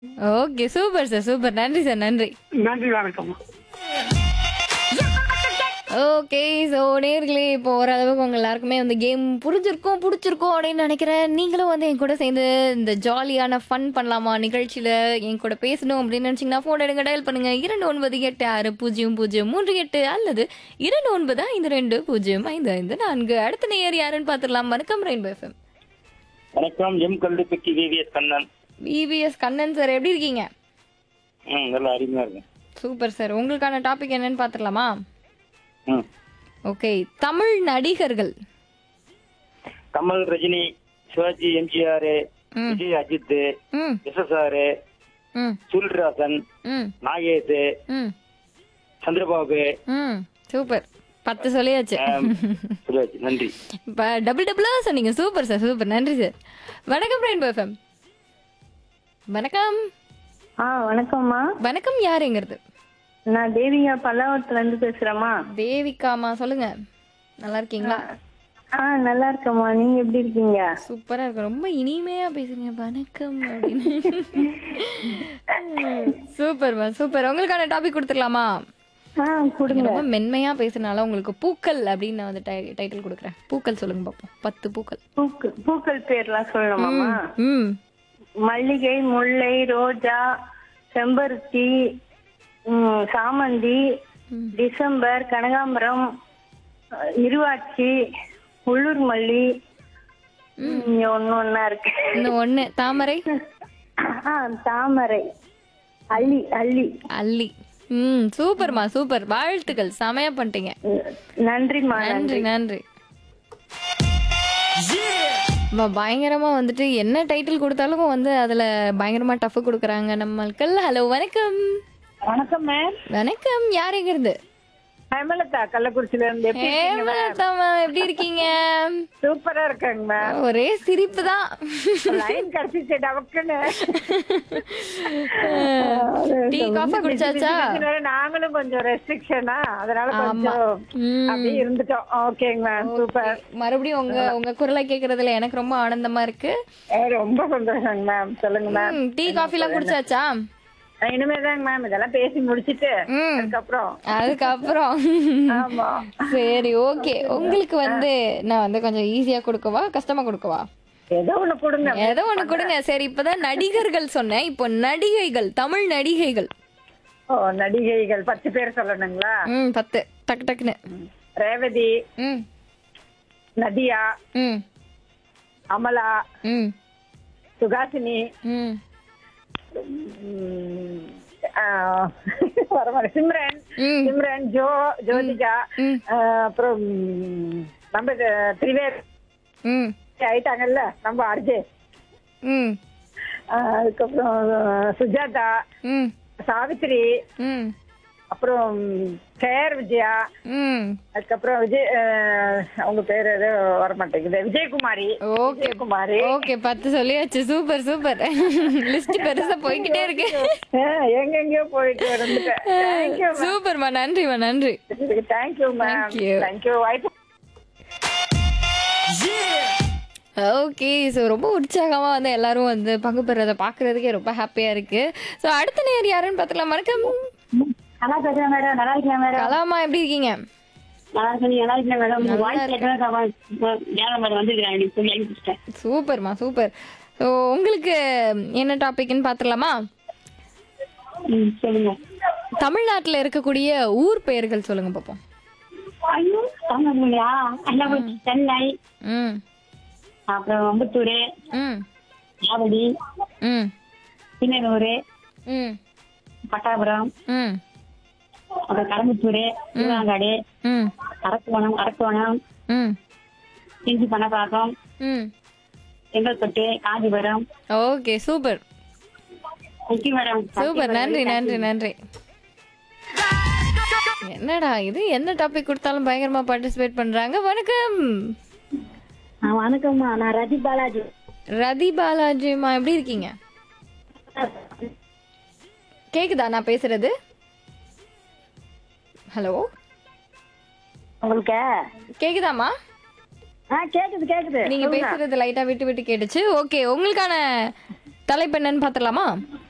Okay super sir super நன்றி sir நன்றி நன்றி வணக்கம் ஓகே ஸோ நேர்களே இப்போ ஓரளவுக்கு உங்க எல்லாருக்குமே வந்து கேம் புரிஞ்சிருக்கும் பிடிச்சிருக்கும் அப்படின்னு நினைக்கிறேன் நீங்களும் வந்து என் கூட சேர்ந்து இந்த ஜாலியான ஃபன் பண்ணலாமா நிகழ்ச்சியில் என் கூட பேசணும் அப்படின்னு நினச்சிங்கன்னா ஃபோன் எடுங்க டயல் பண்ணுங்க இரண்டு ஒன்பது எட்டு ஆறு பூஜ்ஜியம் பூஜ்ஜியம் மூன்று எட்டு அல்லது இரண்டு ஒன்பது ஐந்து ரெண்டு பூஜ்ஜியம் ஐந்து ஐந்து நான்கு அடுத்த நேயர் யாருன்னு பார்த்துடலாம் வணக்கம் ரெயின்போ எஃப்எம் வணக்கம் M Kalluppatti VVS Kannan VVS Kannan sir எப்படி இருக்கீங்க ம் நல்லா அருமையா இருக்கும் சூப்பர் சார் உங்களுக்கான டாபிக் என்னன்னு பார்த்துடலாமா ம் ஓகே தமிழ் நடிகர்கள் கமல் ரஜினி சிவாஜி எம்ஜிஆர் ம். விஜய் அஜித் ம் எஸ்எஸ்ஆர் ம் சூல்ராசன் ம் நாகேஷ் ம் சந்திரபாபு ம் சூப்பர் பத்து சொல்லியாச்சு ஆம், சொல்லியாச்சு நன்றி இப்போ டபுள் டபுளாக சொன்னீங்க சூப்பர் சார் சூப்பர் நன்றி சார் வணக்கம் ரெயின்போ எஃப்எம் வணக்கம் ஆ வணக்கம்மா வணக்கம் யாருங்கிறது நான் தேவியா பல்லாவரத்துல இருந்து பேசுறேம்மா தேவிகாமா சொல்லுங்க நல்லா இருக்கீங்களா ஆ நல்லா இருக்கேம்மா நீங்க எப்படி இருக்கீங்க சூப்பரா இருக்கு ரொம்ப இனிமையா பேசுறீங்க வணக்கம் அப்படின்னு சூப்பர்மா சூப்பர் உங்களுக்கான டாபிக் கொடுத்துடலாமா ஆ கொடுங்க ரொம்ப மென்மையா பேசுனால உங்களுக்கு பூக்கள் அப்படின்னு நான் வந்து டைட்டில் கொடுக்குறேன் பூக்கள் சொல்லுங்க பார்ப்போம் பத்து பூக்கள் பூக்கள் பூக்கள் பேர்லாம் சொல்லணுமாம்மா ம் மல்லிகை முல்லை ரோஜா செம்பருத்தி ம், சாமந்தி டிசம்பர் கனகாம்பரம் அஹ், இருவாட்சி உள்ளூர் மல்லி இங்க ஒண்ணு ஒண்ணா இருக்கு இந்த ஒண்ணு தாமரை ஆ தாமரை அள்ளி அள்ளி அல்லி ம் சூப்பர்மா சூப்பர் வாழ்த்துக்கள் செமையா பண்ணிட்டீங்க நன்றிம்மா நன்றி நன்றி வா, பயங்கரமா வந்துட்டு என்ன டைட்டில் கொடுத்தாலும் வந்து அதுல பயங்கரமா டஃப் கொடுக்குறாங்க நம்மளுக்கு ஹலோ வணக்கம் வணக்கம் மேம் வணக்கம் யாருங்கிறது ஹேமலதா கள்ளக்குறிச்சில இருந்து எப்படி ஹேமலதா ma'am, எப்படி இருக்கீங்க சூப்பரா இருக்காங்க மேம் ஒரே சிரிப்பு தான் லைன் கிடைச்சிச்சு டபக்குன்னு டீ காஃபி குடிச்சாச்சா இதனால நாங்களும் கொஞ்சம் ரெஸ்ட்ரிக்ஷனா அதனால கொஞ்சம் ம். அப்படியே இருந்துட்டோம் ஓகேங்க மேம் சூப்பர் மறுபடியும் உங்க உங்க குரலை கேக்குறதுல எனக்கு ரொம்ப ஆனந்தமா இருக்கு ரொம்ப சந்தோஷங்க மேம் சொல்லுங்க மேம் ம், டீ காஃபி எல்லாம் குடிச்சாச்சா இனிமேதாங்க மேம் இதெல்லாம் பேசி முடிச்சிட்டு ம். அதுக்கப்புறம் அதுக்கப்புறம் ஆமா சரி ஓகே உங்களுக்கு வந்து நான் வந்து கொஞ்சம் ஈஸியா கொடுக்கவா கஷ்டமா கொடுக்கவா ஏதோ ஒண்ணு கொடுங்க ஏதோ ஒண்ணு கொடுங்க சரி இப்பதான் நடிகர்கள் சொன்னேன் இப்போ நடிகைகள் தமிழ் நடிகைகள் ஓ நடிகைகள் பத்து பேர் சொல்லணுங்களா ம் பத்து டக்கு டக்குன்னு ரேவதி ம் நதியா ம் அமலா ம் சுகாசினி ம் ம், ஆ, வரமாட்டே. சிம்ரன் ம். சிம்ரன் ஜோ ஜோதிகா ம். ஆ, அப்புறம் ம், நம்ம இது திரிவேதி ம் ஆயிட்டாங்கல்ல நம்ம அர்ஜே ம் அதுக்கப்புறம் சுஜாதா ம் சாவித்ரி ம் அப்புறம் கேஆர் விஜயா ம் அதுக்கப்புறம் விஜய் ஆ, அவங்க பேர் ஏதோ வரமாட்டேங்குது விஜயகுமாரி ஓகே விஜயகுமாரி ஓகே பத்து சொல்லியாச்சு சூப்பர் சூப்பர் லிஸ்ட் பெருசா போய்கிட்டே இருக்கு ஆ, எங்கெங்கயோ போயிட்டு வந்துட்டேன் தேங்க்யூ சூப்பர்மா நன்றிமா நன்றி thank you ma'am Thank you. Thank you வாய்ப்பு ஓகே ஸோ ரொம்ப உற்சாகமா வந்து எல்லாரும் வந்து பங்கு பெறதை பார்க்கறதுக்கே ரொம்ப ஹாப்பியா இருக்கு ஸோ அடுத்த நேர் யாருன்னு பார்த்துக்கலாம் வணக்கம் நல்லா பேசுறேன் மேடம் நல்லா இருக்கேன் மேடம் கலாமா எப்படி இருக்கீங்க நல்லா இருக்கேன் நீங்க நல்லா இருக்கேன் மேடம் உங்க நல்லா வாய்ஸ் கேட்டா வேலை மாதிரி வந்துருக்கேன் நீங்க சொல்லி அனுப்பிச்சிட்டேன் சூப்பர்மா சூப்பர் ஸோ உங்களுக்கு என்ன டாபிக்னு பார்த்துடலாமா ம் சொல்லுங்க தமிழ்நாட்டில் இருக்கக்கூடிய ஊர் பெயர்கள் சொல்லுங்க பார்ப்போம் ஐயோ தமிழ்லையா அண்ணாமலை சென்னை ம் அப்புறம் அம்பத்தூர் ம் ஆவடி ம் பின்னனூர் ம் பட்டாபுரம் ம் அப்புறம் கடம்பத்தூர் திருவாங்காடு ம் அரக்கோணம் அரக்கோணம் ம் செஞ்சி பணப்பாக்கம் ம் Chengalpattu Kanchipuram okay super thank you madam super நன்றி நன்றி நன்றி என்னடா இது என்ன டாபிக் கொடுத்தாலும் பயங்கரமா பார்ட்டிசிபேட் பண்றாங்க வணக்கம் வணக்கம்மா நான் ரதி பாலாஜி ரதி பாலாஜிமா எப்படி இருக்கீங்க கேக்குதா நான் பேசுறது ஹலோ உங்களுக்கு கேக்குதாமா ஆ கேக்குது கேக்குது நீங்க பேசுறது லைட்டா விட்டு விட்டு கேட்டுச்சு ஓகே உங்களுக்கான தலைப்பு என்னன்னு பாத்துடலாமா